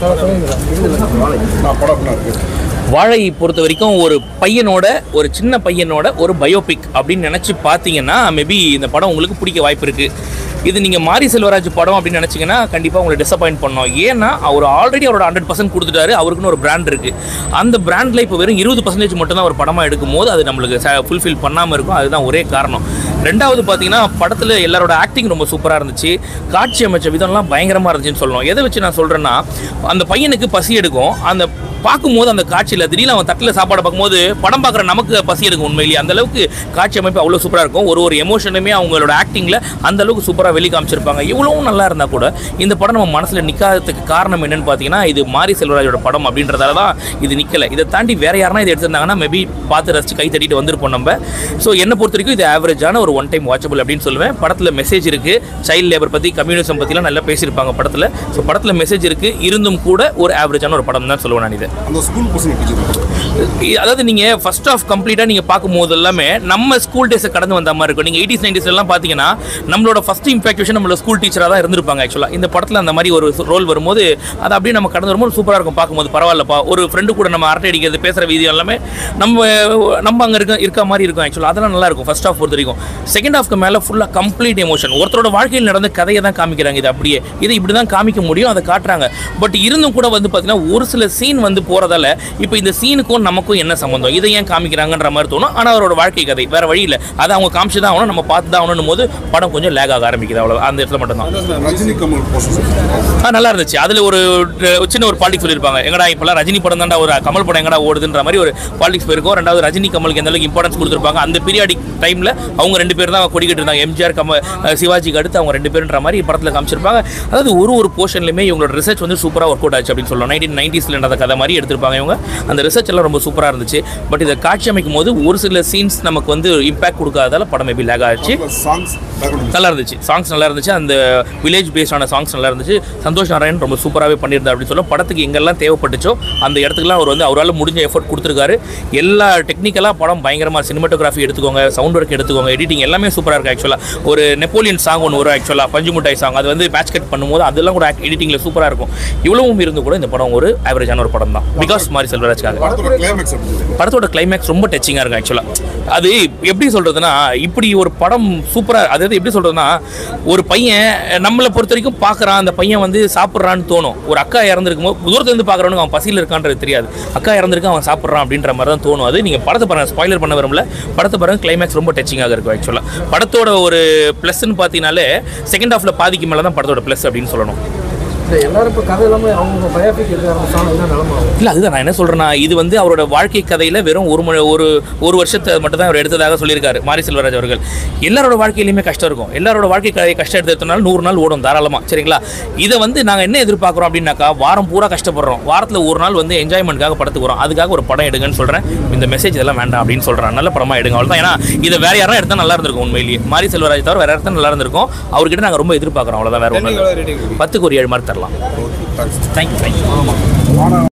நான் படம் அப்படின்னா இருக்கு வாழை பொறுத்த வரைக்கும் ஒரு பையனோட ஒரு சின்ன பையனோட ஒரு பயோபிக் அப்படின்னு நினச்சி பார்த்தீங்கன்னா மேபி இந்த படம் உங்களுக்கு பிடிக்க வாய்ப்பு இருக்குது இது நீங்கள் மாரி செல்வராஜ் படம் அப்படின்னு நினச்சிங்கன்னா கண்டிப்பாக உங்களை டிசப்பாயிண்ட் பண்ணோம் ஏன்னா அவர் ஆல்ரெடி அவரோட ஹண்ட்ரட் பர்சன்ட் கொடுத்துட்டாரு அவருக்குன்னு ஒரு பிராண்ட் இருக்குது அந்த பிராண்டில் இப்போ வெறும் இருபது பர்சன்டேஜ் மட்டும் தான் ஒரு படமாக எடுக்கும் போது அது நம்மளுக்கு ஃபுல்ஃபில் பண்ணாமல் இருக்கும் அதுதான் ஒரே காரணம் ரெண்டாவது பார்த்தீங்கன்னா படத்தில் எல்லாரோட ஆக்டிங் ரொம்ப சூப்பராக இருந்துச்சு காட்சி அமைச்ச விதம்லாம் பயங்கரமாக இருந்துச்சுன்னு சொல்லணும் எதை வச்சு நான் சொல்கிறேன்னா அந்த பையனுக்கு பசி எடுக்கும் அந்த பார்க்கும்போது அந்த காட்சியில் திடீர்னு அவன் தட்டில் சாப்பாடு பார்க்கும்போது படம் பார்க்குற நமக்கு பசி எடுக்கும் உண்மையிலேயே அந்த அளவுக்கு காட்சி அமைப்பு அவ்வளோ சூப்பராக இருக்கும் ஒரு ஒரு எமோஷனுமே அவங்களோட ஆக்டிங்கில் அந்த அளவுக்கு சூப்பராக வெளி காமிச்சிருப்பாங்க இவ்வளவும் நல்லா இருந்தால் கூட இந்த படம் நம்ம மனசில் நிற்காததுக்கு காரணம் என்னன்னு பார்த்தீங்கன்னா இது மாரி செல்வராஜோட படம் அப்படின்றதால தான் இது நிற்கலை இதை தாண்டி வேற யாருன்னா இதை எடுத்திருந்தாங்கன்னா மேபி பார்த்து ரசிச்சு கை தட்டிட்டு வந்திருப்போம் நம்ம ஸோ என்னை பொறுத்த வரைக்கும் இது ஆவரேஜான ஒரு ஒன் டைம் வாட்சபிள் அப்படின்னு சொல்லுவேன் படத்தில் மெசேஜ் இருக்குது சைல்ட் லேபர் பற்றி கம்யூனிசம் பற்றிலாம் நல்லா பேசியிருப்பாங்க படத்தில் ஸோ படத்தில் மெசேஜ் இருக்குது இருந்தும் கூட ஒரு ஆவரேஜான ஒரு படம் தான் சொல்லுவேன் நான் இது அந்த ஸ்கூல் பசங்க டீச்சர் இ- அதாவது நீங்கள் ஃபர்ஸ்ட் ஆஃப் கம்ப்ளீட்டாக நீங்கள் பார்க்கும்போது எல்லாமே நம்ம ஸ்கூல் டேஸை கடந்து வந்த மாதிரி இருக்கும் நீங்கள் எயிட்டிஸ் நைன்டிஸ் எல்லாம் பார்த்தீங்கன்னா நம்மளோட ஃபர்ஸ்ட் இம்பாக்டேஷன் நம்மளோட ஸ்கூல் டீச்சராக தான் இருந்திருப்பாங்க ஆக்சுவலாக இந்த படத்தில் அந்த மாதிரி ஒரு ரோல் வரும்போது அது அப்படியே நம்ம கடந்து வரும்போது சூப்பராக இருக்கும் பார்க்கும்போது பரவாயில்லப்பா ஒரு ஃப்ரெண்டு கூட நம்ம அரட்டை அடிக்கிறது பேசுகிற வீதி எல்லாமே நம்ம நம்ம அங்கே இருக்க இருக்க மாதிரி இருக்கும் ஆக்சுவலாக அதெல்லாம் நல்லா இருக்கும் ஃபர்ஸ்ட் ஆஃப் பொறுத்த வரைக்கும் செகண்ட் ஹாஃப்க்கு மேலே ஃபுல்லாக கம்ப்ளீட் எமோஷன் ஒருத்தரோட வாழ்க்கையில் நடந்த கதையை தான் காமிக்கிறாங்க இது அப்படியே இதை இப்படி தான் காமிக்க முடியும் அதை காட்டுறாங்க பட் இருந்தும் கூட வந்து பார்த்தீங்கன்னா ஒரு சில சீன் வந்து போகிறதால இப்போ இந்த சீனுக்கும் நமக்கும் என்ன சம்மந்தம் இதை ஏன் காமிக்கிறாங்கன்ற மாதிரி தோணும் ஆனால் அவரோட வாழ்க்கை கதை வேற வழி இல்லை அதை அவங்க காமிச்சு தான் ஆகணும் நம்ம பார்த்து தான் ஆகணும் போது படம் கொஞ்சம் லேக் ஆக ஆரம்பிக்குது அவ்வளோ அந்த இடத்துல மட்டும் தான் ரஜினி கமல் போஸ்டர் ஆ நல்லா இருந்துச்சு அதில் ஒரு ஒரு சின்ன ஒரு பாலிடிக்ஸ் சொல்லியிருப்பாங்க எங்கடா இப்போலாம் ரஜினி படம் தான்டா ஒரு கமல் படம் எங்கடா ஓடுதுன்ற மாதிரி ஒரு பாலிடிக்ஸ் போயிருக்கும் ரெண்டாவது ரஜினி கமலுக்கு எந்த அளவுக்கு இம்பார்ட்டன்ஸ் கொடுத்துருப்பாங்க அந்த பீரியாடிக் டைமில் அவங்க ரெண்டு பேர் தான் கொடிக்கிட்டு இருந்தாங்க எம்ஜிஆர் கம அஹ் சிவாஜிக்கு அடுத்து அவங்க ரெண்டு பேருன்ற மாதிரி படத்தில் காமிச்சிருப்பாங்க அதாவது ஒரு ஒரு போர்ஷன்லையுமே இவங்களோட ரிசர்ச் வந்து சூப்பராக ஒர்க் அவுட் ஆச்சு அப்படின்னு சொல்லலாம் நைன்டீன் நைன்டிஸில் நடந்த கதை மாதிரி எடுத்திருப்பாங்க இவங்க அந்த ரிசர்ச் எல்லாம் ரொம்ப சூப்பராக இருந்துச்சு பட் இதை காட்சி அமைக்கும் போது ஒரு சில சீன்ஸ் நமக்கு வந்து இம்பாக்ட் கொடுக்காததால படம் மேபி லேக் ஆச்சு சாங்ஸ் பேக்ரவுண்ட் நல்லா இருந்துச்சு சாங்ஸ் நல்லா இருந்துச்சு அந்த வில்லேஜ் பேஸ்டான சாங்ஸ் நல்லா இருந்துச்சு சந்தோஷ் நாராயண் ரொம்ப சூப்பராகவே பண்ணியிருந்தார் அப்படின்னு சொல்ல படத்துக்கு எங்கெல்லாம் தேவைப்பட்டுச்சோ அந்த இடத்துக்குலாம் அவர் வந்து அவரால் முடிஞ்ச எஃபர்ட் கொடுத்துருக்காரு எல்லா டெக்னிக்கலாக படம் பயங்கரமாக சினிமாட்டோகிராஃபி எடுத்துக்கோங்க சவுண்ட் ஒர்க் எடுத்துக்கோங்க எடிட்டிங் எல்லாமே சூப்பராக இருக்குது ஆக்சுவலாக ஒரு நெப்போலியன் சாங் ஒன்று வரும் ஆக்சுவலாக பஞ்சு முட்டாய் சாங் அது வந்து மேட்ச் கட் பண்ணும்போது அதெல்லாம் கூட எடிட்டிங்கில் சூப்பராக இருக்கும் இவ்வளவும் இருந்து கூட இந்த படம் ஒரு ஆவரேஜான ஒரு படம் தான் பிகாஸ் மாரி செல்வராஜ்காக படத்தோட கிளைமேக்ஸ் எப்படி இருக்கு? படத்தோட கிளைமேக்ஸ் ரொம்ப டச்சிங்காக இருக்கும் ஆக்சுவலாக அது எப்படி சொல்கிறதுனா இப்படி ஒரு படம் சூப்பராக அதாவது எப்படி சொல்கிறதுனா ஒரு பையன் நம்மளை பொறுத்த வரைக்கும் பார்க்குறான் அந்த பையன் வந்து சாப்பிட்றான்னு தோணும் ஒரு அக்கா இறந்துருக்கும் போது தூரத்துலேருந்து பார்க்குறவனுக்கு அவன் பசியில் இருக்கான்றது தெரியாது அக்கா இறந்துருக்கு அவன் சாப்பிட்றான் அப்படின்ற மாதிரி தான் தோணும் அது நீங்கள் படத்தை பாருங்க ஸ்பாய்லர் பண்ண விரும்பல படத்தை பாருங்க கிளைமேக்ஸ் ரொம்ப டச்சிங்காக இருக்கும் ஆக்சுவலாக படத்தோட ஒரு ப்ளஸ்ன்னு பார்த்தீங்கனாலே செகண்ட் ஹாஃபில் பாதிக்கு மேலே தான் படத்தோட ப்ளஸ் அப்படின்னு சொல்லணும் இல்லை எல்லாரும் இப்போ கதை இல்லாமல் அவங்க பயோபிக் எடுக்க ஆரம்பிச்சாலும் என்ன நிலமை ஆகும் இல்லை அதுதான் நான் என்ன சொல்கிறேன்னா இது வந்து அவரோட வாழ்க்கை கதையில் வெறும் ஒரு மணி ஒரு ஒரு வருஷத்தை மட்டும் தான் அவர் எடுத்ததாக சொல்லியிருக்காரு மாரி செல்வராஜ் அவர்கள் எல்லாரோட வாழ்க்கையிலையுமே கஷ்டம் இருக்கும் எல்லாரோட வாழ்க்கை கதையை கஷ்டம் எடுத்ததுனால நூறு நாள் ஓடும் தாராளமாக சரிங்களா இதை வந்து நாங்கள் என்ன எதிர்பார்க்குறோம் அப்படின்னாக்கா வாரம் பூரா கஷ்டப்படுறோம் வாரத்தில் ஒரு நாள் வந்து என்ஜாய்மெண்ட்காக படத்துக்கு வரோம் அதுக்காக ஒரு படம் எடுங்கன்னு சொல்கிறேன் இந்த மெசேஜ் இதெல்லாம் வேண்டாம் அப்படின்னு சொல்கிறேன் நல்ல படமாக எடுங்க அவ்வளோதான் ஏன்னா இதை வேற யாரும் எடுத்தால் நல்லா இருந்திருக்கும் உண்மையிலேயே மாரி செல்வராஜ் தவிர வேற இடத்துல நல்லா இருந்திருக்கும் அவர்கிட்ட நாங்கள் ரொம்ப எதிர்பார்க்குறோம் அவ்வளோதான் வேற ஒன்றும் இல்லை பத்துக்கு ஒரு ஏழு மார்க் தரலாம் தேங்க்ஸ் தேங்க்யூ தேங்க்யூ